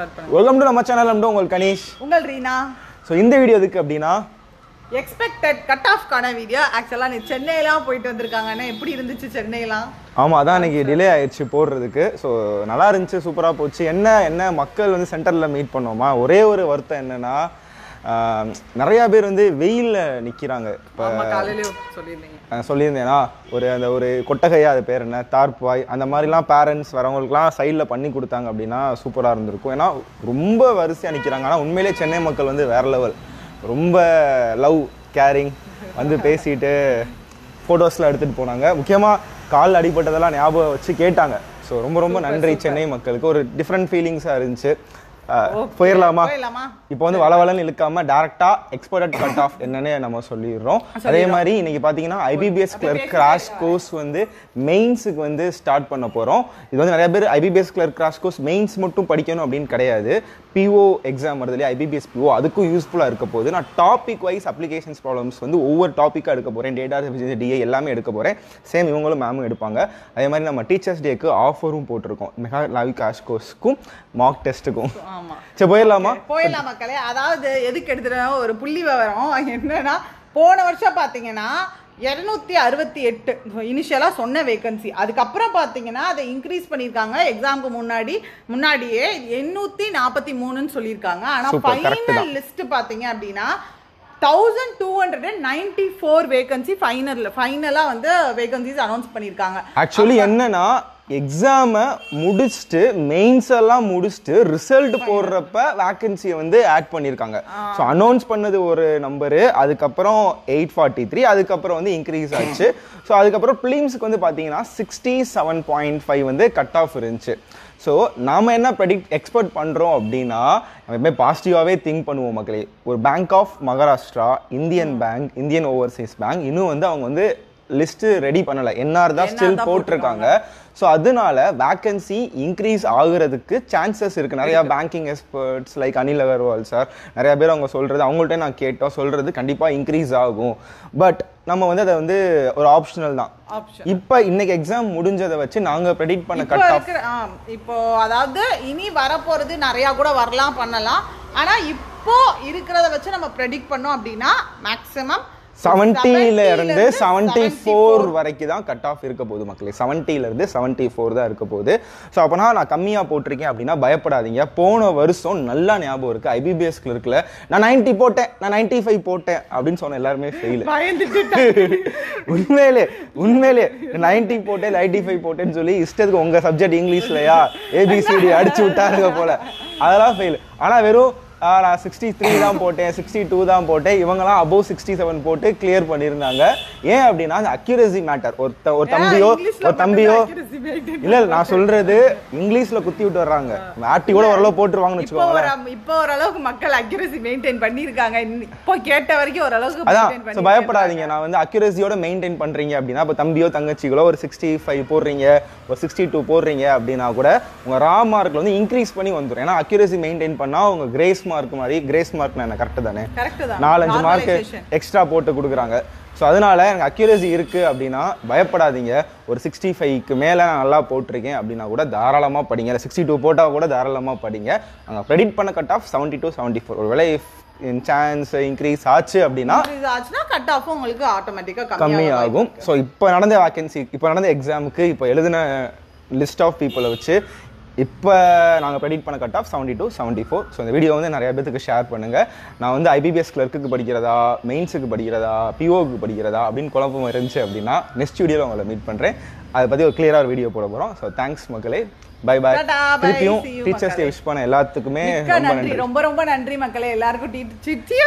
Welcome to நம்ம channel வந்து உங்கள் கணேஷ் உங்கள் ரீனா ஸோ இந்த வீடியோ எதுக்கு அப்படின்னா எக்ஸ்பெக்டட் கட் ஆஃப்கான வீடியோ ஆக்சுவலாக நீ சென்னையெல்லாம் போயிட்டு வந்திருக்காங்கன்னு எப்படி இருந்துச்சு சென்னையெல்லாம் ஆமாம் அதான் அன்னைக்கு டிலே ஆயிடுச்சு போடுறதுக்கு ஸோ நல்லா இருந்துச்சு சூப்பராக போச்சு என்ன என்ன மக்கள் வந்து சென்டரில் மீட் பண்ணோமா ஒரே ஒரு வருத்தம் என்னன்னா ஆஹ், நிறையா பேர் வந்து வெயிலில் நிற்கிறாங்க இப்போ ஆமா காலையிலே சொல்லியிருந்தீங்க நான் சொல்லியிருந்தேனா ஒரு அந்த ஒரு கொட்டகையா அது பேர் என்ன தார்பாய் அந்த மாதிரிலாம் பேரண்ட்ஸ் வரவங்களுக்குலாம் சைடில் பண்ணி கொடுத்தாங்க அப்படின்னா சூப்பராக இருந்திருக்கும் ஏன்னா ரொம்ப வரிசையாக நிற்கிறாங்க ஆனால் உண்மையிலே சென்னை மக்கள் வந்து வேற லெவல் ரொம்ப லவ் கேரிங் வந்து பேசிட்டு ஃபோட்டோஸ்லாம் எடுத்துகிட்டு போனாங்க முக்கியமாக கால் அடிபட்டதெல்லாம் ஞாபகம் வச்சு கேட்டாங்க ஸோ ரொம்ப ரொம்ப நன்றி சென்னை மக்களுக்கு ஒரு டிஃப்ரெண்ட் ஃபீலிங்ஸாக இருந்துச்சு அஹ், போயிடலாமா போயிடலாமா இப்போ வந்து வளவலன்னு இழுக்காம டைரக்டா எக்ஸ்பர்ட் கட் ஆஃப் என்னன்னு நம்ம சொல்லிடுறோம் அதே மாதிரி இன்னைக்கு பாத்தீங்கன்னா ஐபிபிஎஸ் கிளர்க் கிராஷ் கோர்ஸ் வந்து மெயின்ஸுக்கு வந்து ஸ்டார்ட் பண்ண போறோம் இது வந்து நிறைய பேர் IBPS clerk crash course mains மட்டும் படிக்கணும் அப்படின்னு கிடையாது பிஓ எக்ஸாம் வருது இல்லையா ஐபிபிஎஸ் பிஓ அதுக்கும் யூஸ்ஃபுல்லா இருக்க போகுது நான் டாபிக் வைஸ் அப்ளிகேஷன்ஸ் ப்ராப்ளம்ஸ் வந்து ஒவ்வொரு டாப்பிக்காக எடுக்க போறேன் டேட்டா டிஏ எல்லாமே எடுக்க போறேன் சேம் இவங்களும் மேமும் எடுப்பாங்க அதே மாதிரி நம்ம டீச்சர்ஸ் டேக்கு ஆஃபரும் போட்டிருக்கோம் மெகா லாவி கிராஷ் கோர்ஸ்க்கும் மார்க் டெஸ்ட்டுக்கும் ஆமா சரி போயிடலாமா போயிடலாம் மக்களே அதாவது எதுக்கு எடுத்துட்டா ஒரு புள்ளி விவரம் என்னன்னா போன வருஷம் பார்த்தீங்கன்னா இரநூத்தி அறுபத்தி எட்டு இனிஷியலாக சொன்ன வேகன்சி அதுக்கப்புறம் பார்த்தீங்கன்னா அதை இன்க்ரீஸ் பண்ணியிருக்காங்க எக்ஸாமுக்கு முன்னாடி முன்னாடியே எண்ணூற்றி நாற்பத்தி மூணுன்னு சொல்லியிருக்காங்க ஆனால் Super, correct ஃபைனல் லிஸ்ட் பார்த்தீங்க அப்படின்னா thousand two hundred and ninety four vacancy final ஃபைனலாக வந்து வேகன்சிஸ் அனௌன்ஸ் பண்ணியிருக்காங்க ஆக்சுவலி என்னன்னா எக்ஸாமை முடிச்சுட்டு மெயின்ஸ் எல்லாம் முடிச்சுட்டு ரிசல்ட் போடுறப்ப வேக்கன்சியை வந்து ஆட் பண்ணியிருக்காங்க ஸோ அனௌன்ஸ் பண்ணது ஒரு நம்பரு அதுக்கப்புறம் எயிட் ஃபார்ட்டி த்ரீ அதுக்கப்புறம் வந்து இன்க்ரீஸ் ஆச்சு ஸோ அதுக்கப்புறம் பிலிம்ஸ்க்கு வந்து பார்த்தீங்கன்னா சிக்ஸ்டி செவன் பாயிண்ட் ஃபைவ் வந்து கட் ஆஃப் இருந்துச்சு ஸோ நாம என்ன ப்ரெடிக்ட் எக்ஸ்பெக்ட் பண்ணுறோம் அப்படின்னா நம்ம எப்பவுமே பாசிட்டிவாகவே திங்க் பண்ணுவோம் மக்களே ஒரு bank of Maharashtra Indian bank Indian overseas bank இன்னும் வந்து அவங்க வந்து லிஸ்ட் ரெடி பண்ணல என்ஆர் தான் NR ஸ்டில் தான் போட்டிருக்காங்க ஸோ அதனால வேக்கன்சி இன்க்ரீஸ் ஆகுறதுக்கு சான்சஸ் இருக்கு நிறைய banking experts like Anil Agarwal sir நிறைய பேர் அவங்க சொல்றது அவங்கள்ட்ட நான் கேட்டோம் சொல்றது கண்டிப்பா இன்க்ரீஸ் ஆகும் பட் நம்ம வந்து அதை வந்து ஒரு ஆப்ஷனல் தான் ஆப்ஷன் இப்போ இன்னைக்கு எக்ஸாம் முடிஞ்சதை வச்சு நாங்க ப்ரெடிக்ட் பண்ண இப்போ கட் ஆஃப் இருக்கிற ஆ, இப்போ அதாவது இனி வரப்போறது நிறைய கூட வரலாம் பண்ணலாம் ஆனா இப்போ இருக்கிறத வச்சு நம்ம ப்ரெடிக்ட் பண்ணோம் அப்படின்னா மேக்ஸிமம் செவன்ட்டில இருந்து செவன்ட்டி ஃபோர் வரைக்கும் தான் கட் ஆஃப் இருக்க போகுது மக்களே 70 ல இருந்து செவன்ட்டி ஃபோர் தான் இருக்க போகுது ஸோ அப்போனா நான் கம்மியாக போட்டிருக்கேன் அப்படின்னா பயப்படாதீங்க போன வருஷம் நல்லா ஞாபகம் இருக்கு ஐபிபிஎஸ் கிளர்க்கில் நான் 90 போட்டேன் நான் 95 ஃபைவ் போட்டேன் அப்படின்னு சொன்ன எல்லாருமே ஃபெயில் பயந்துட்டு உண்மையிலே உண்மையிலே 90 போட்டேன் 95 ஃபைவ் போட்டேன்னு சொல்லி இஷ்டத்துக்கு உங்க சப்ஜெக்ட் இங்கிலீஷ்லயா ஏபிசிடி அடிச்சு விட்டாருங்க போல அதெல்லாம் ஃபெயில் ஆனா வெறும் ஆ, நான் சிக்ஸ்டி த்ரீ தான் போட்டேன் சிக்ஸ்டி டூ தான் போட்டேன் இவங்கலாம் அபவ் சிக்ஸ்டி செவன் போட்டு கிளியர் பண்ணியிருந்தாங்க ஏன் அப்படின்னா அந்த அக்யூரசி மேட்டர் ஒரு த- ஒரு தம்பியோ ஒரு தம்பியோ இல்ல இல்ல, நான் சொல்றது இங்கிலீஷ்ல குத்தி விட்டு வர்றாங்க ஆட்டி கூட ஓரளவு போட்டுருவாங்கன்னு இப்போ வச்சுக்கோங்களேன் ஒரு இப்போ ஓரளவுக்கு மக்கள் அக்யூரசி மெயின்டைன் பண்ணிருக்காங்க இன்னி- இப்போ கேட்ட வரைக்கும் ஓரளவுக்கு அதான் maintain ஸோ பண்ணிருக்காங்க. பயப்படாதீங்க நான் வந்து அக்யூரஸியோட மெயின்டைன் பண்றீங்க அப்படின்னா இப்போ தம்பியோ தங்கச்சிகளோ ஒரு சிக்ஸ்டி ஃபைவ் போடுறீங்க ஒரு சிக்ஸ்டி டூ போடுறீங்க அப்படின்னா கூட உங்க ரா மார்க்ல வந்து இன்க்ரீஸ் பண்ணி வந்துடும் ஏன்னா அக்யூரசி மெயின்டைன் பண்ணா உங்க கிரேஸ் மார்க் மாதிரி கிரேஸ் மார்க் என்ன கரெக்ட் தானே Correct தான். நாலஞ்சு மார்க் Normalization. எக்ஸ்ட்ரா போட்டு கொடுக்குறாங்க ஸோ அதனால எனக்கு அக்யூரசி இருக்கு அப்படின்னா பயப்படாதீங்க ஒரு சிக்ஸ்டி ஃபைவ்க்கு மேலே நான் நல்லா போட்டிருக்கேன் அப்படின்னா கூட தாராளமாக படிங்க இல்லை சிக்ஸ்டி டூ போட்டால் கூட தாராளமாக படிங்க நாங்கள் ப்ரெடிக்ட் பண்ண cut off seventy two seventy four ஒரு வேலை சான்ஸ் இன்க்ரீஸ் ஆச்சு அப்படின்னா Increase ஆச்சுன்னா கட் ஆஃப் உங்களுக்கு ஆட்டோமேட்டிக்கா கம்மியாகும் ஸோ இப்போ நடந்த வேகன்சி இப்போ நடந்த எக்ஸாமுக்கு இப்போ எழுதின லிஸ்ட் ஆஃப் பீப்புளை வச்சு இப்போ நாங்கள் ப்ரெடிக்ட் பண்ண cut off seventy two seventy four so இந்த வீடியோ வந்து நிறைய பேத்துக்கு ஷேர் பண்ணுங்கள் நான் வந்து ஐபிபிஎஸ் கிளர்க்குக்கு படிக்கிறதா மெயின்ஸுக்கு படிக்கிறதா பிஓக்கு படிக்கிறதா அப்படின்னு குழப்பம் இருந்துச்சு அப்படின்னா நெக்ஸ்ட் வீடியோவில் உங்களை மீட் பண்ணுறேன் அதை பற்றி ஒரு கிளியராக வீடியோ போட போகிறோம் ஸோ தேங்க்ஸ் மக்களே பை பை Ta-ta, bye. திருப்பியும் See you, டீச்சர்ஸ் டே மக்களே. விஷ் பண்ண எல்லாத்துக்குமே மிக்க ரொம்ப நன்றி நன்றி ரொம்ப ரொம்ப நன்றி மக்களே எல்லாருக்கும் டீ சிட்டியா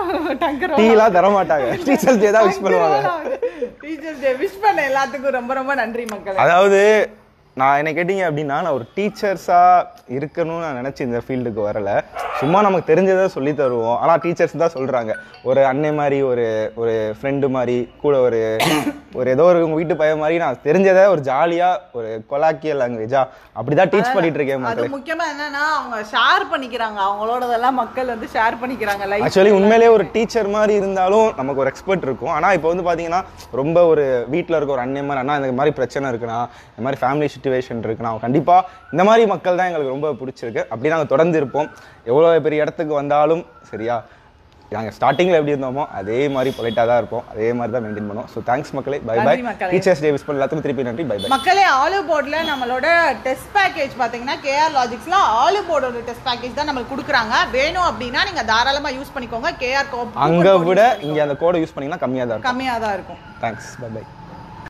டங்கர் டீலாம் தர மாட்டாங்க டீச்சர்ஸ் டே தான் விஷ் பண்ணுவாங்க டீச்சர்ஸ் டே விஷ் பண்ண எல்லாத்துக்கும் ரொம்ப ரொம்ப நன்றி மக்களே அதாவது நான் என்ன கேட்டீங்க அப்படின்னா நான் ஒரு டீச்சர்ஸாக இருக்கணும்னு நான் நினச்சி இந்த ஃபீல்டுக்கு வரல சும்மா நமக்கு தெரிஞ்சதை சொல்லி தருவோம் ஆனால் டீச்சர்ஸ் தான் சொல்கிறாங்க ஒரு அன்னை மாதிரி ஒரு ஒரு ஃப்ரெண்டு மாதிரி கூட ஒரு ஒரு ஏதோ ஒரு உங்க வீட்டு பையன் மாதிரி நான் தெரிஞ்சதை ஒரு ஜாலியா ஒரு கொலாக்கியல் லாங்குவேஜா அப்படிதான் டீச் பண்ணிட்டு இருக்கேன் அது மக்களே முக்கியமா என்னன்னா அவங்க ஷேர் பண்ணிக்கிறாங்க அவங்களோடதெல்லாம் மக்கள் வந்து ஷேர் பண்ணிக்கிறாங்க லைஃப் ஆக்சுவலி உண்மையிலேயே ஒரு டீச்சர் மாதிரி இருந்தாலும் நமக்கு ஒரு எக்ஸ்பர்ட் இருக்கும் ஆனா இப்போ வந்து பாத்தீங்கன்னா ரொம்ப ஒரு வீட்ல இருக்க ஒரு அண்ணன் மாதிரி அண்ணா இந்த மாதிரி பிரச்சனை இருக்குண்ணா இந்த மாதிரி ஃபேமிலி சுச்சுவேஷன் இருக்குண்ணா கண்டிப்பா இந்த மாதிரி மக்கள் தான் எங்களுக்கு ரொம்ப பிடிச்சிருக்கு அப்படி நாங்க தொடர்ந்து இருப்போம் எவ்வளவு பெரிய இடத்துக்கு வந்தாலும் சரியா நாங்கள் ஸ்டார்டிங்கில் எப்படி இருந்தோமோ அதே மாதிரி பொலைட்டாக தான் இருப்போம் அதே மாதிரி தான் மெயின்டைன் பண்ணுவோம் ஸோ தேங்க்ஸ் மக்களே பை பை நன்றி மக்களே. டீச்சர்ஸ் டே விஷ் பண்ண எல்லாத்துக்கும் திருப்பி நன்றி பை பை மக்களே ஆலிவ் போர்டில் நம்மளோட டெஸ்ட் பேக்கேஜ் பார்த்தீங்கன்னா கேஆர் லாஜிக்ஸில் ஆலிவ் போர்டோட டெஸ்ட் பேக்கேஜ் தான் நம்மளுக்கு கொடுக்குறாங்க வேணும் அப்படின்னா நீங்கள் தாராளமாக யூஸ் பண்ணிக்கோங்க கேஆர் அங்கே விட இங்கே அந்த கோடை யூஸ் பண்ணீங்கன்னா கம்மியாக தான் இருக்கும் கம்மியாக தான் இருக்கும் தேங்க்ஸ் பை பை